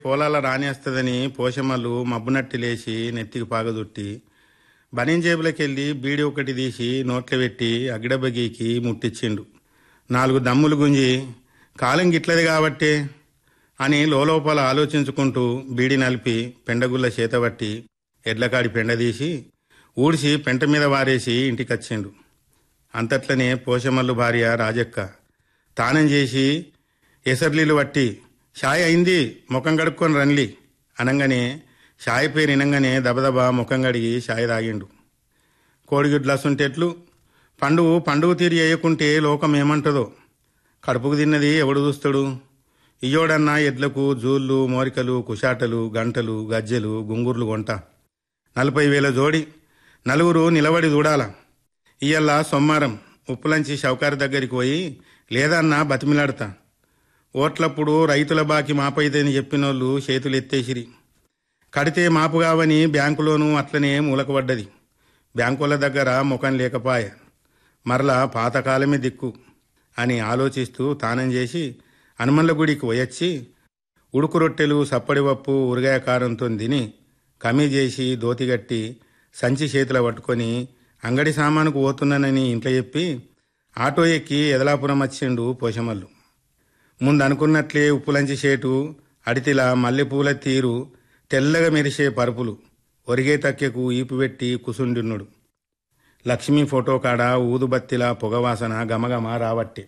పొలాల రానేస్తుందని పోషమ్మలు మబ్బునట్టి లేచి నెత్తికి పాగదుట్టి బనీన్ జేబులకెళ్ళి బీడి ఒకటి తీసి నోట్లో పెట్టి అగ్గిడబ్బగీకి ముట్టించిండు నాలుగు దమ్ములు గుంజి కాలం గిట్లది కాబట్టే అని లోపల ఆలోచించుకుంటూ బీడి నలిపి పెండగుల్ల చేతబట్టి ఎడ్లకాడి పెండ తీసి ఊడిసి పెంట మీద వారేసి ఇంటికొచ్చిండు అంతట్లనే పోషమల్లు భార్య రాజక్క తానం చేసి ఎసర్లీలు పట్టి షాయ్ అయింది ముఖం కడుక్కొని రండి అనగానే షాయ్ పేరు వినంగానే దబదబా ముఖం కడిగి షాయ్ తాగిండు కోడిగుడ్లు అసుంటెట్లు పండుగ పండుగ తీరి వేయకుంటే లోకం ఏమంటదో కడుపుకు తిన్నది ఎవడు చూస్తాడు ఇయ్యోడన్నా ఎడ్లకు జూళ్ళు మోరికలు కుషాటలు గంటలు గజ్జెలు గుంగుర్లు కొంట నలభై వేల జోడి నలుగురు నిలబడి చూడాల ఇయ్యల్లా సోమవారం ఉప్పులంచి షౌకారు దగ్గరికి పోయి లేదన్నా బతిమిలాడతా ఓట్లప్పుడు రైతుల బాకి మాపైదని చెప్పినోళ్ళు చేతులు ఎత్తేసిరి కడితే మాపు కావని బ్యాంకులోనూ అట్లనే మూలకపడ్డది బ్యాంకుల దగ్గర ముఖం లేకపాయ మరలా పాతకాలమే దిక్కు అని ఆలోచిస్తూ తానం చేసి హనుమన్ల గుడికి పోయొచ్చి ఉడుకు రొట్టెలు సప్పడి పప్పు ఉరగాయ కారంతో తిని కమీ చేసి దోతిగట్టి సంచి చేతిలో పట్టుకొని అంగడి సామానుకు పోతున్నానని ఇంట్లో చెప్పి ఆటో ఎక్కి ఎదలాపురం వచ్చిండు పోషమల్లు ముందు అనుకున్నట్లే ఉప్పులంచి షేటు అడితిలా మల్లెపూల తీరు తెల్లగా మెరిసే పరుపులు ఒరిగే తక్కెకు ఈపు పెట్టి కుసుండున్నాడు లక్ష్మీ ఫోటో కాడ ఊదుబత్తిల పొగవాసన గమగమ రావట్టే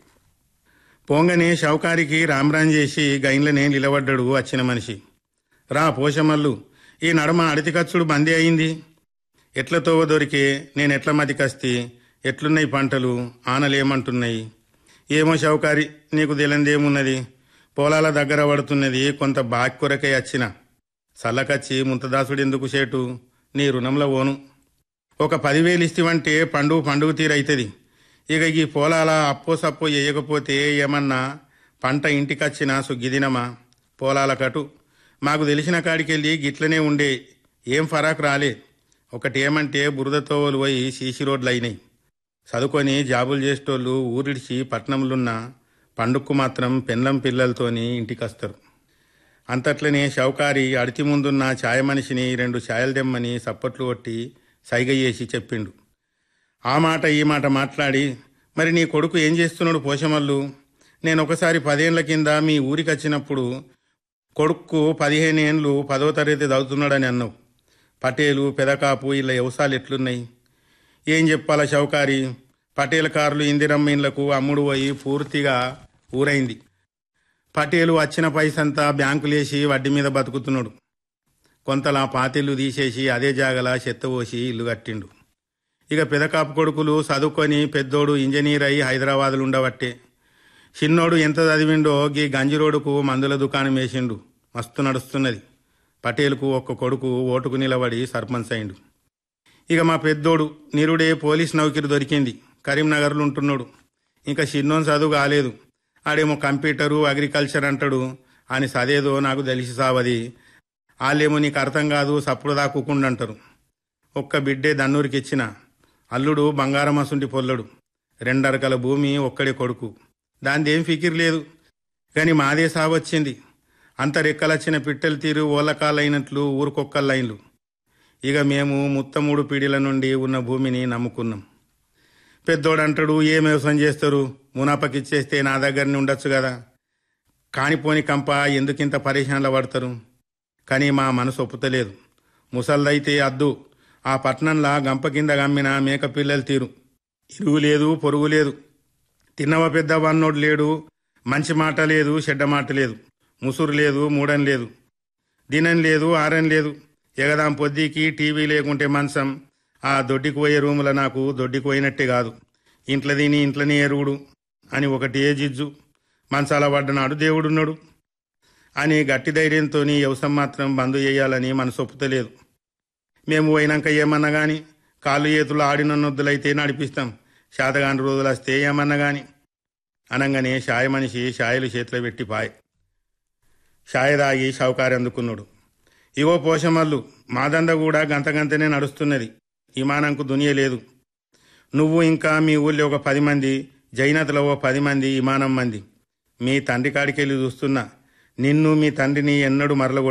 పోంగనే షౌకారికి రామ్రాన్ చేసి గైన్లనే నిలబడ్డాడు వచ్చిన మనిషి రా పోషమల్లు ఈ నడమ అడితికచ్చుడు బందీ అయింది ఎట్ల తోవ దొరికే నేను ఎట్ల మతికస్తి ఎట్లున్నాయి పంటలు ఆనలేమంటున్నాయి ఏమో షౌకారి నీకు తెలియందేమున్నది పొలాల దగ్గర పడుతున్నది కొంత బాకి కొరకై వచ్చిన సల్లకచ్చి ముంతదాసుడు ఎందుకు సేటు నీ రుణంలో ఓను ఒక పదివేలు ఇస్తివంటే పండుగ పండుగ తీరైతుంది ఇక ఈ పొలాల అప్పో సప్పో వేయకపోతే ఏమన్నా పంట ఇంటికొచ్చిన సుగ్గిదినమా పొలాల కటు మాకు తెలిసిన కాడికెళ్ళి గిట్లనే ఉండే ఏం ఫరాక్ రాలే ఒకటి ఏమంటే బురదతోవలు పోయి సీసీ రోడ్లు అయినాయి చదువుకొని జాబులు చేసేటోళ్ళు ఊరిడిచి పట్నంలున్న పండుక్కు మాత్రం పెన్లం పిల్లలతోని ఇంటికొస్తారు అంతట్లనే షౌకారి అడితి ముందున్న ఛాయ మనిషిని రెండు ఛాయలు దెమ్మని సప్పట్లు కొట్టి సైగ చేసి చెప్పిండు ఆ మాట ఈ మాట మాట్లాడి మరి నీ కొడుకు ఏం చేస్తున్నాడు పోషమల్లు నేను ఒకసారి పదేళ్ల కింద మీ ఊరికి వచ్చినప్పుడు కొడుకు పదిహేను ఏండ్లు పదో తరగతి చదువుతున్నాడని అన్నావు పటేలు పెదకాపు ఇలా వ్యవసాయాలు ఎట్లున్నాయి ఏం చెప్పాలా షౌకారి పటేల్ కార్లు ఇందిరమ్మ ఇండ్లకు అమ్ముడు పోయి పూర్తిగా ఊరైంది పటేలు వచ్చిన పైసంతా బ్యాంకులేసి వడ్డీ మీద బతుకుతున్నాడు కొంతలా పాతిళ్ళు తీసేసి అదే జాగలా చెత్త పోసి ఇల్లు కట్టిండు ఇక పెదకాపు కొడుకులు చదువుకొని పెద్దోడు ఇంజనీర్ అయి హైదరాబాద్లో ఉండబట్టే చిన్నోడు ఎంత చదివిండో గీ గంజిరోడుకు మందుల దుకాణం వేసిండు మస్తు నడుస్తున్నది పటేల్కు ఒక్క కొడుకు ఓటుకు నిలబడి సర్పంచ్ అయిండు ఇక మా పెద్దోడు నిరుడే పోలీస్ నౌకరి దొరికింది కరీంనగర్లో ఉంటున్నాడు ఇంకా చిన్నోని చదువు కాలేదు ఆడేమో కంప్యూటరు అగ్రికల్చర్ అంటాడు అని చదేదో నాకు తెలిసి సావది వాళ్ళేమో నీకు అర్థం కాదు సప్పుడు దాక్కుండా అంటారు ఒక్క బిడ్డే దన్నూరికి ఇచ్చిన అల్లుడు బంగారం అసుంటి పొల్లడు రెండరకల భూమి ఒక్కడే కొడుకు దానిదేం ఫికిర్ లేదు కానీ మాదే సావొచ్చింది అంత రెక్కలచ్చిన పిట్టెలు తీరు ఓలకాలైనట్లు ఊరుకొక్కలైన్లు ఇక మేము ముత్తమూడు పీడిల నుండి ఉన్న భూమిని నమ్ముకున్నాం పెద్దోడంటాడు ఏం వ్యవసాయం చేస్తారు మునాపకిచ్చేస్తే నా దగ్గరనే ఉండొచ్చు కదా కానిపోని కంప ఎందుకింత పరేషాన్ల పడతారు కానీ మా మనసు ఒప్పుతలేదు ముసల్దైతే అద్దు ఆ పట్నంలా గంప కింద గమ్మిన మేక పిల్లలు తీరు ఇరుగు లేదు పొరుగు లేదు తిన్నవ పెద్ద వన్నోడు లేడు మంచి మాట లేదు చెడ్డ మాట లేదు ముసురు లేదు మూడం లేదు దినం లేదు ఆరం లేదు ఎగదాం పొద్దుకి టీవీ లేకుంటే మంచం ఆ దొడ్డికి పోయే రూముల నాకు దొడ్డికి పోయినట్టే కాదు ఇంట్లో తిని ఇంట్లోనే ఎరుగుడు అని ఒకటి ఏ జిజ్జు మంచాల పడ్డనాడు దేవుడున్నాడు అని గట్టి ధైర్యంతో వ్యవసాయం మాత్రం బంద్ చేయాలని మనసు ఒప్పుతలేదు మేము పోయినాక ఏమన్నా గాని కాళ్ళు చేతులు ఆడిన నొద్దులైతే నడిపిస్తాం శాతగాని రోజులు వస్తే ఏమన్నా గాని అనగానే షాయ మనిషి షాయలు చేతిలో పెట్టి పాయ్ షాయ దాగి షౌకారి అందుకున్నాడు ఇగో పోషమల్లు మాదంద కూడా గంత గంతనే నడుస్తున్నది ఇమానంకు దునియ లేదు నువ్వు ఇంకా మీ ఊళ్ళో ఒక పది మంది జైనతలో ఓ పది మంది ఇమానం మంది మీ తండ్రి కాడికెళ్ళి చూస్తున్నా నిన్ను మీ తండ్రిని ఎన్నడూ మరల